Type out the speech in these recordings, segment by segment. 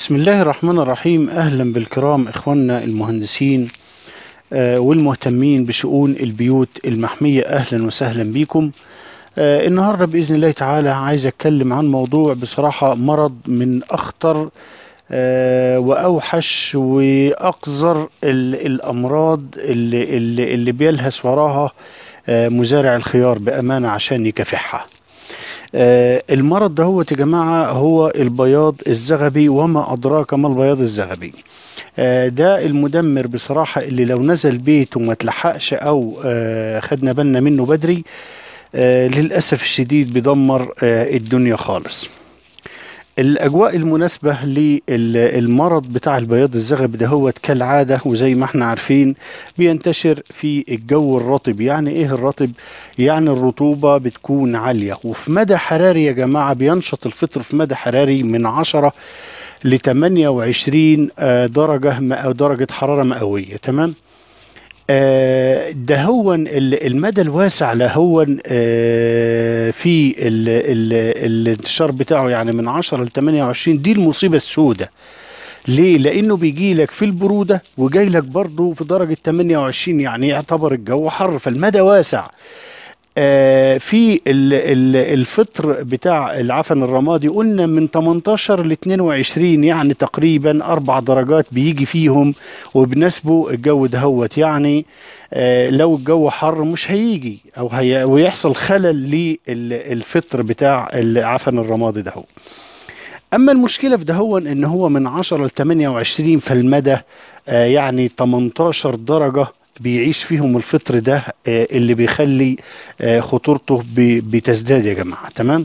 بسم الله الرحمن الرحيم أهلا بالكرام إخواننا المهندسين آه، والمهتمين بشؤون البيوت المحمية أهلا وسهلا بكم آه، النهاردة بإذن الله تعالى عايز أتكلم عن موضوع بصراحة مرض من أخطر آه، وأوحش وأقذر ال- الأمراض اللي, اللي, اللي بيلهث وراها آه، مزارع الخيار بأمانة عشان يكافحها آه، المرض ده هو يا جماعة هو البياض الزغبي وما أدراك ما البياض الزغبي آه، ده المدمر بصراحة اللي لو نزل بيت وما تلحقش أو آه، خدنا بالنا منه بدري آه، للأسف الشديد بيدمر آه، الدنيا خالص الأجواء المناسبة للمرض بتاع البياض الزغبي ده هو كالعادة وزي ما احنا عارفين بينتشر في الجو الرطب يعني ايه الرطب يعني الرطوبة بتكون عالية وفي مدى حراري يا جماعة بينشط الفطر في مدى حراري من 10 ل 28 آه، درجة م- أو درجة حرارة مئوية تمام آه، ده هو ال- المدى الواسع لهو آه، في ال ال الانتشار بتاعه يعني من 10 ل 28 دي المصيبة السوداء ليه؟ لأنه بيجي لك في البرودة وجاي لك برضه في درجة 28 يعني يعتبر الجو حر فالمدى واسع آه، في ال- ال- الفطر بتاع العفن الرمادي قلنا من 18 ل 22 يعني تقريبا اربع درجات بيجي فيهم وبنسبه الجو دهوت يعني آه، لو الجو حر مش هيجي او هي ويحصل خلل للفطر بتاع العفن الرمادي ده اما المشكله في دهو ان هو من 10 ل 28 فالمدى آه، يعني 18 درجه بيعيش فيهم الفطر ده آه، اللي بيخلي آه، خطورته ب- بتزداد يا جماعه تمام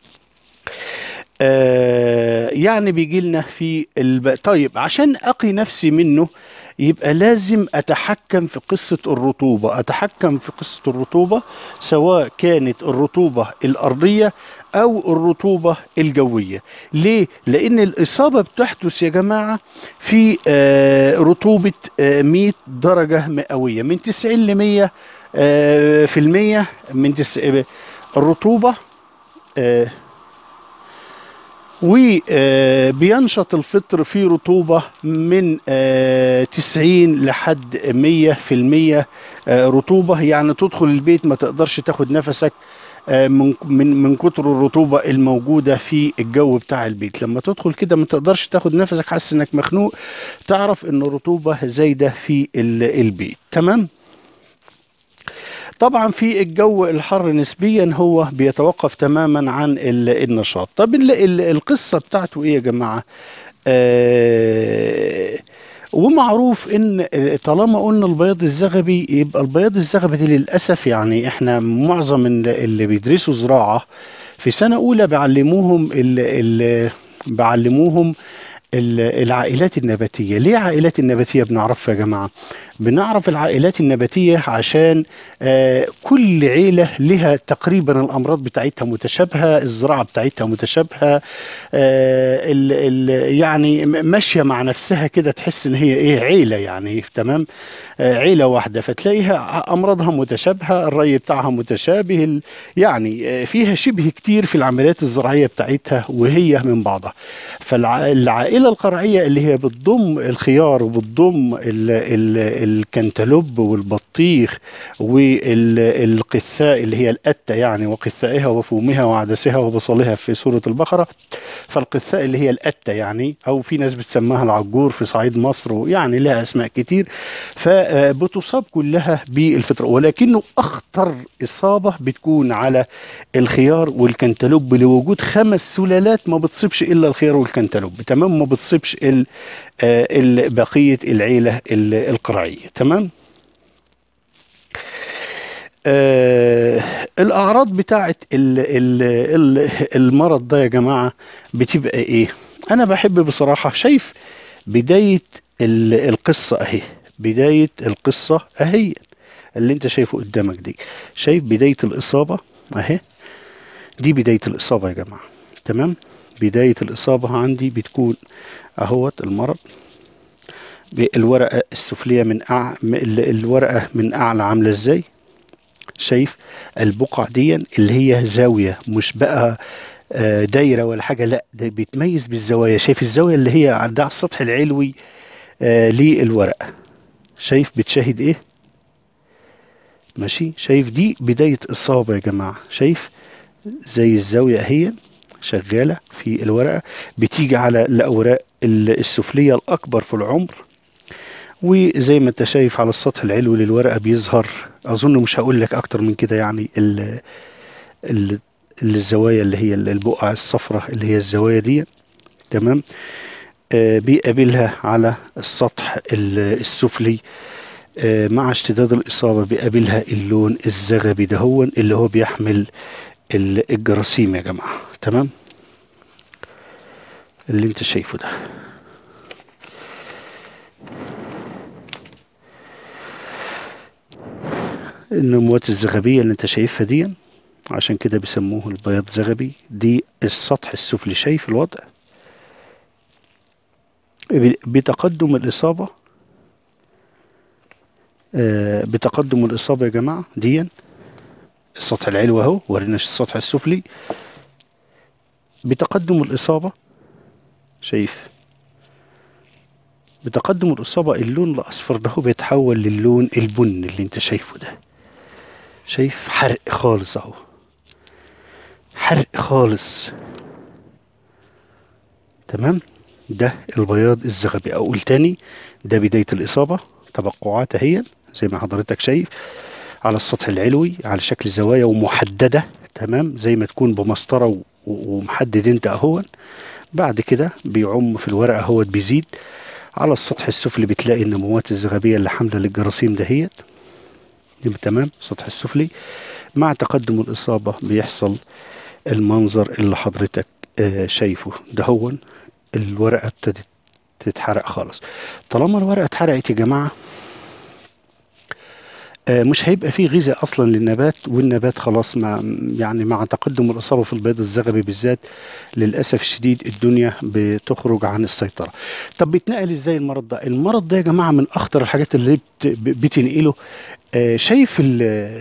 آه، يعني بيجي لنا في الب... طيب عشان اقي نفسي منه يبقى لازم اتحكم في قصه الرطوبه اتحكم في قصه الرطوبه سواء كانت الرطوبه الارضيه او الرطوبه الجويه ليه لان الاصابه بتحدث يا جماعه في آه، رطوبه آه، 100 درجه مئويه من 90 ل 100 آه، في المية من تس... الرطوبه آه، وبينشط الفطر في رطوبة من آه، 90 لحد 100 في المية آه، رطوبة يعني تدخل البيت ما تقدرش تاخد نفسك آه، من من من كتر الرطوبة الموجودة في الجو بتاع البيت لما تدخل كده ما تقدرش تاخد نفسك حاسس انك مخنوق تعرف ان الرطوبة زايدة في ال- البيت تمام طبعا في الجو الحر نسبيا هو بيتوقف تماما عن ال- النشاط طب ال- ال- القصة بتاعته ايه يا جماعة آه ومعروف ان طالما قلنا البياض الزغبي يبقى البياض الزغبي دي للاسف يعني احنا معظم ال- اللي بيدرسوا زراعه في سنه اولى بيعلموهم ال ال بيعلموهم ال- العائلات النباتيه ليه عائلات النباتيه بنعرفها يا جماعه بنعرف العائلات النباتيه عشان آه كل عيله لها تقريبا الامراض بتاعتها متشابهه الزراعه بتاعتها متشابهه آه ال ال يعني م- ماشيه مع نفسها كده تحس ان هي ايه عيله يعني تمام آه عيله واحده فتلاقيها ع- امراضها متشابهه الري بتاعها متشابه ال- يعني آه فيها شبه كتير في العمليات الزراعيه بتاعتها وهي من بعضها فالعائله القرعيه اللي هي بتضم الخيار وبتضم ال ال الكنتالوب والبطيخ والقثاء اللي هي القتة يعني وقثائها وفومها وعدسها وبصلها في سورة البقرة فالقثاء اللي هي القتة يعني أو في ناس بتسماها العجور في صعيد مصر ويعني لها أسماء كتير فبتصاب كلها بالفطر ولكنه أخطر إصابة بتكون على الخيار والكنتالوب لوجود خمس سلالات ما بتصيبش إلا الخيار والكنتالوب تمام ما بتصيبش ال- آه، ال- بقية العيلة ال- القرعية تمام آه الأعراض بتاعت ال ال ال المرض ده يا جماعة بتبقى إيه أنا بحب بصراحة شايف بداية ال- القصة أهي بداية القصة أهي اللي أنت شايفه قدامك دي شايف بداية الإصابة أهي دي بداية الإصابة يا جماعة تمام بداية الإصابة عندي بتكون أهوت المرض الورقة السفلية من أع... م- ال- الورقة من أعلى عاملة إزاي شايف البقع دي اللي هي زاوية مش بقى آه، دايره ولا حاجه لا ده بيتميز بالزوايا شايف الزاويه اللي هي عندها على السطح العلوي آه، للورقه شايف بتشاهد ايه ماشي شايف دي بدايه اصابه يا جماعه شايف زي الزاويه اهي شغاله في الورقه بتيجي على الاوراق ال- السفليه الاكبر في العمر وزي ما انت شايف على السطح العلوي للورقه بيظهر اظن مش هقول لك اكتر من كده يعني ال ال الزوايا اللي هي البقع الصفراء اللي هي الزوايا دي تمام آه بيقابلها على السطح ال- السفلي آه مع اشتداد الإصابة بيقابلها اللون الزغبي دهون اللي هو بيحمل ال- الجراثيم يا جماعة تمام اللي انت شايفه ده النموات الزغبية اللي انت شايفها دي عشان كده بيسموه البياض زغبي دي السطح السفلي شايف الوضع ب- بتقدم الإصابة آه، بتقدم الإصابة يا جماعة دي السطح العلوي اهو وريناش السطح السفلي بتقدم الإصابة شايف بتقدم الإصابة اللون الأصفر ده هو بيتحول للون البني اللي انت شايفه ده شايف حرق خالص اهو حرق خالص تمام ده البياض الزغبي اقول تاني ده بداية الإصابة تبقعات اهي زي ما حضرتك شايف على السطح العلوي على شكل زوايا ومحددة تمام زي ما تكون بمسطرة و- و- ومحدد انت اهون بعد كده بيعم في الورقة اهوت بيزيد على السطح السفلي بتلاقي النموات الزغبية اللي حاملة للجراثيم دهيت يبقى تمام السطح السفلي مع تقدم الإصابة بيحصل المنظر اللي حضرتك آه، شايفه دهون الورقة ابتدت تتحرق خالص طالما الورقة اتحرقت يا جماعة آه، مش هيبقى فيه غذاء اصلا للنبات والنبات خلاص مع يعني مع تقدم الاصابه في البيض الزغبي بالذات للاسف الشديد الدنيا بتخرج عن السيطره. طب بيتنقل ازاي المرض ده؟ المرض ده يا جماعه من اخطر الحاجات اللي بت- بتنقله آه، شايف ال-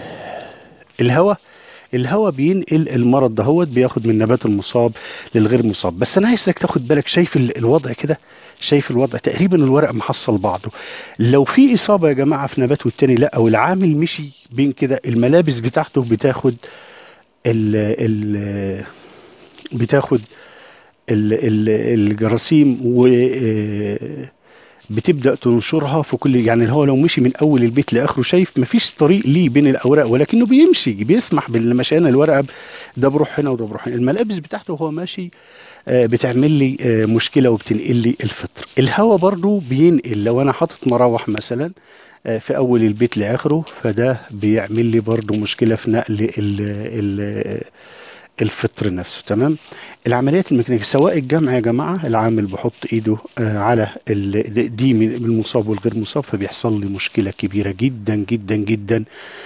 الهواء الهواء بينقل المرض دهوت بياخد من النبات المصاب للغير مصاب بس انا عايزك تاخد بالك شايف ال- الوضع كده شايف الوضع تقريبا الورق محصل بعضه لو في اصابه يا جماعه في نبات والتاني لا او العامل مشي بين كده الملابس بتاعته بتاخد ال ال بتاخد ال ال الجراثيم و آه، بتبدا تنشرها في كل يعني هو لو مشي من اول البيت لاخره شايف مفيش طريق ليه بين الاوراق ولكنه بيمشي بيسمح بالمشيان الورقه ده بروح هنا وده بروح هنا الملابس بتاعته وهو ماشي آه، بتعمل لي آه، مشكله وبتنقل لي الفطر الهواء برضو بينقل لو انا حاطط مراوح مثلا آه، في اول البيت لاخره فده بيعمل لي برضو مشكله في نقل ال ال الفطر نفسه تمام العمليات الميكانيكيه سواء الجمع يا جماعه العامل بحط ايده آه على ال- د- دي من المصاب والغير مصاب فبيحصل لي مشكله كبيره جدا جدا جدا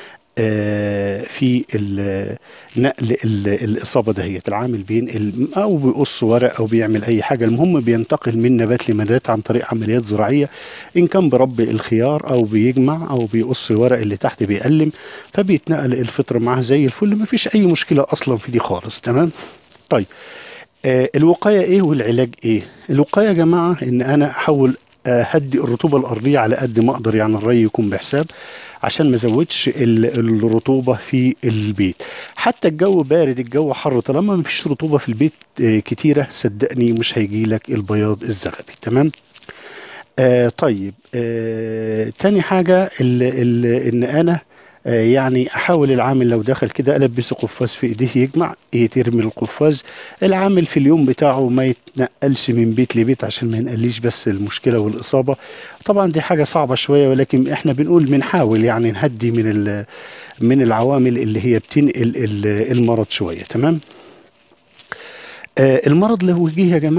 آه في ال- نقل ال- الاصابه دهيت العامل بينقل او بيقص ورق او بيعمل اي حاجه المهم بينتقل من نبات لنبات عن طريق عمليات زراعيه ان كان بربي الخيار او بيجمع او بيقص الورق اللي تحت بيقلم فبيتنقل الفطر معاه زي الفل مفيش اي مشكله اصلا في دي خالص تمام طيب آه الوقايه ايه والعلاج ايه الوقايه يا جماعه ان انا احاول اهدي الرطوبه الارضيه على قد ما اقدر يعني الري يكون بحساب عشان ما ازودش ال- الرطوبه في البيت حتى الجو بارد الجو حر طالما ما فيش رطوبه في البيت آه، كتيره صدقني مش هيجي لك البياض الزغبي تمام آه طيب آه تاني حاجه ال ال ان انا آه يعني احاول العامل لو دخل كده البسه قفاز في ايديه يجمع يترمي القفاز العامل في اليوم بتاعه ما يتنقلش من بيت لبيت عشان ما ينقليش بس المشكله والاصابه طبعا دي حاجه صعبه شويه ولكن احنا بنقول بنحاول يعني نهدي من ال- من العوامل اللي هي بتنقل ال- المرض شويه تمام آه المرض لو جه يا جماعه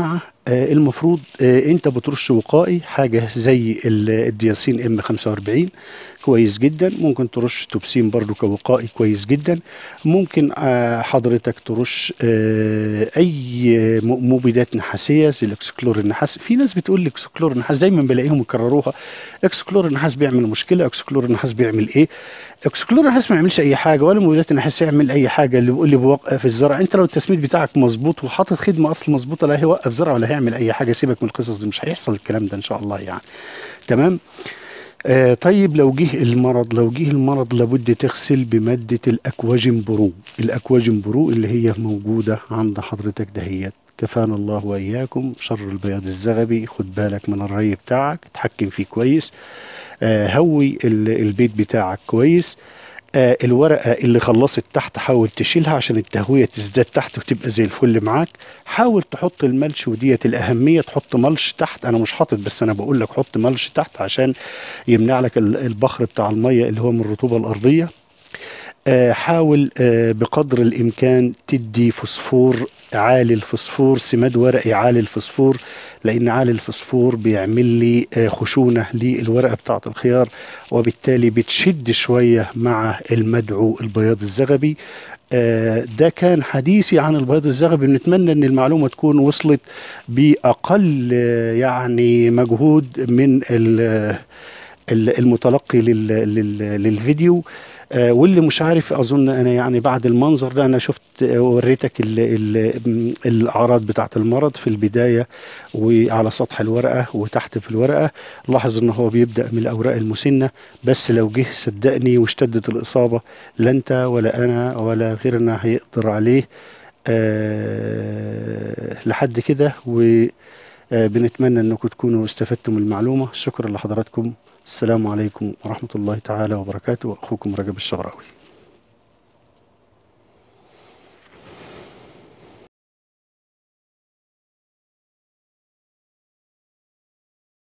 آه، المفروض آه، انت بترش وقائي حاجه زي ال- الدياسين ام 45 كويس جدا ممكن ترش توبسين برضو كوقائي كويس جدا ممكن آه، حضرتك ترش آه، اي م- مبيدات نحاسيه زي الاكسكلور النحاس في ناس بتقول لي اكسكلور النحاس دايما بلاقيهم يكرروها اكسكلور النحاس بيعمل مشكله اكسكلور النحاس بيعمل ايه اكسكلور النحاس ما يعملش اي حاجه ولا مبيدات النحاس يعمل اي حاجه اللي اللي بيوقف الزرع انت لو التسميد بتاعك مظبوط وحاطط خدمه اصل مظبوطه لا هيوقف زرع ولا هيعمل اي حاجه سيبك من القصص دي مش هيحصل الكلام ده ان شاء الله يعني تمام آه طيب لو جه المرض لو جه المرض لابد تغسل بمادة الأكواجين برو الأكواجين برو اللي هي موجودة عند حضرتك دهيت كفانا الله وإياكم شر البياض الزغبي خد بالك من الري بتاعك اتحكم فيه كويس آه هوي ال- البيت بتاعك كويس آه الورقة اللي خلصت تحت حاول تشيلها عشان التهوية تزداد تحت وتبقى زي الفل معاك حاول تحط الملش وديت الأهمية تحط ملش تحت أنا مش حاطط بس أنا بقول لك حط ملش تحت عشان يمنع لك ال- البخر بتاع المية اللي هو من الرطوبة الأرضية آه، حاول آه، بقدر الإمكان تدي فوسفور عالي الفوسفور سماد ورقي عالي الفوسفور لأن عالي الفوسفور بيعمل لي آه، خشونة للورقة بتاعة الخيار وبالتالي بتشد شوية مع المدعو البياض الزغبي آه، ده كان حديثي عن البياض الزغبي بنتمنى ان المعلومة تكون وصلت بأقل آه، يعني مجهود من ال- ال- المتلقي لل- لل- للفيديو آه، واللي مش عارف اظن انا يعني بعد المنظر ده انا شفت آه، وريتك ال ال الاعراض بتاعت المرض في البدايه وعلى سطح الورقه وتحت في الورقه لاحظ ان هو بيبدا من الاوراق المسنه بس لو جه صدقني واشتدت الاصابه لا انت ولا انا ولا غيرنا هيقدر عليه آه لحد كده وبنتمنى انكم تكونوا استفدتم من المعلومه شكرا لحضراتكم السلام عليكم ورحمه الله تعالى وبركاته اخوكم رجب الشغراوي